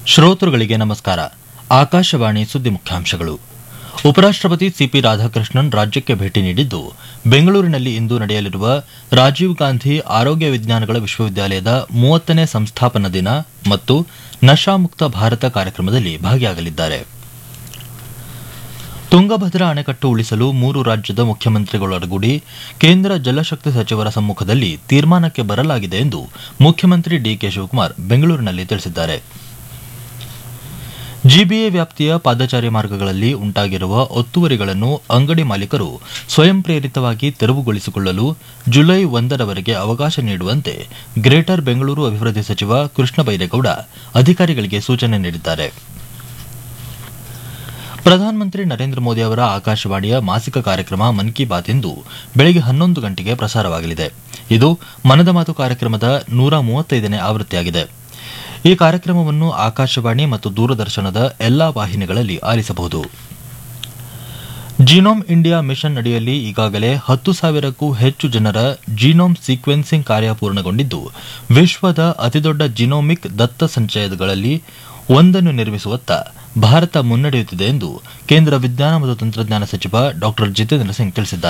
ಶ್ರೋತೃಗಳಿಗೆ ನಮಸ್ಕಾರ ಆಕಾಶವಾಣಿ ಸುದ್ದಿ ಮುಖ್ಯಾಂಶಗಳು ಉಪರಾಷ್ಟಪತಿ ಸಿಪಿ ರಾಧಾಕೃಷ್ಣನ್ ರಾಜ್ಯಕ್ಕೆ ಭೇಟಿ ನೀಡಿದ್ದು ಬೆಂಗಳೂರಿನಲ್ಲಿ ಇಂದು ನಡೆಯಲಿರುವ ರಾಜೀವ್ ಗಾಂಧಿ ಆರೋಗ್ಯ ವಿಜ್ಞಾನಗಳ ವಿಶ್ವವಿದ್ಯಾಲಯದ ಮೂವತ್ತನೇ ಸಂಸ್ಥಾಪನಾ ದಿನ ಮತ್ತು ನಶಾಮುಕ್ತ ಭಾರತ ಕಾರ್ಯಕ್ರಮದಲ್ಲಿ ಭಾಗಿಯಾಗಲಿದ್ದಾರೆ ತುಂಗಭದ್ರಾ ಅಣೆಕಟ್ಟು ಉಳಿಸಲು ಮೂರು ರಾಜ್ಯದ ಮುಖ್ಯಮಂತ್ರಿಗಳೊಡಗೂಡಿ ಕೇಂದ್ರ ಜಲಶಕ್ತಿ ಸಚಿವರ ಸಮ್ಮುಖದಲ್ಲಿ ತೀರ್ಮಾನಕ್ಕೆ ಬರಲಾಗಿದೆ ಎಂದು ಮುಖ್ಯಮಂತ್ರಿ ಡಿಕೆ ಶಿವಕುಮಾರ್ ಬೆಂಗಳೂರಿನಲ್ಲಿ ತಿಳಿಸಿದ್ದಾರೆ ಜಿಬಿಎ ವ್ಯಾಪ್ತಿಯ ಪಾದಚಾರಿ ಮಾರ್ಗಗಳಲ್ಲಿ ಉಂಟಾಗಿರುವ ಒತ್ತುವರಿಗಳನ್ನು ಅಂಗಡಿ ಮಾಲೀಕರು ಸ್ವಯಂ ಪ್ರೇರಿತವಾಗಿ ತೆರವುಗೊಳಿಸಿಕೊಳ್ಳಲು ಜುಲೈ ಒಂದರವರೆಗೆ ಅವಕಾಶ ನೀಡುವಂತೆ ಗ್ರೇಟರ್ ಬೆಂಗಳೂರು ಅಭಿವೃದ್ಧಿ ಸಚಿವ ಕೃಷ್ಣ ಬೈರೇಗೌಡ ಅಧಿಕಾರಿಗಳಿಗೆ ಸೂಚನೆ ನೀಡಿದ್ದಾರೆ ಪ್ರಧಾನಮಂತ್ರಿ ನರೇಂದ್ರ ಮೋದಿ ಅವರ ಆಕಾಶವಾಣಿಯ ಮಾಸಿಕ ಕಾರ್ಯಕ್ರಮ ಮನ್ ಕಿ ಬಾತ್ ಇಂದು ಬೆಳಗ್ಗೆ ಹನ್ನೊಂದು ಗಂಟೆಗೆ ಪ್ರಸಾರವಾಗಲಿದೆ ಇದು ಮನದ ಮಾತು ಕಾರ್ಯಕ್ರಮದ ನೂರ ಮೂವತ್ತೈದನೇ ಆವೃತ್ತಿಯಾಗಿದೆ ಈ ಕಾರ್ಯಕ್ರಮವನ್ನು ಆಕಾಶವಾಣಿ ಮತ್ತು ದೂರದರ್ಶನದ ಎಲ್ಲಾ ವಾಹಿನಿಗಳಲ್ಲಿ ಆಲಿಸಬಹುದು ಜೀನೋಮ್ ಇಂಡಿಯಾ ಮಿಷನ್ ಅಡಿಯಲ್ಲಿ ಈಗಾಗಲೇ ಹತ್ತು ಸಾವಿರಕ್ಕೂ ಹೆಚ್ಚು ಜನರ ಜೀನೋಮ್ ಸೀಕ್ವೆನ್ಸಿಂಗ್ ಕಾರ್ಯ ಪೂರ್ಣಗೊಂಡಿದ್ದು ವಿಶ್ವದ ಅತಿದೊಡ್ಡ ಜಿನೋಮಿಕ್ ದತ್ತ ಸಂಚಯಗಳಲ್ಲಿ ಒಂದನ್ನು ನಿರ್ಮಿಸುವತ್ತ ಭಾರತ ಮುನ್ನಡೆಯುತ್ತಿದೆ ಎಂದು ಕೇಂದ್ರ ವಿಜ್ಞಾನ ಮತ್ತು ತಂತ್ರಜ್ಞಾನ ಸಚಿವ ಡಾ ಜಿತೇಂದ್ರ ಸಿಂಗ್ ತಿಳಿಸಿದ್ದಾರೆ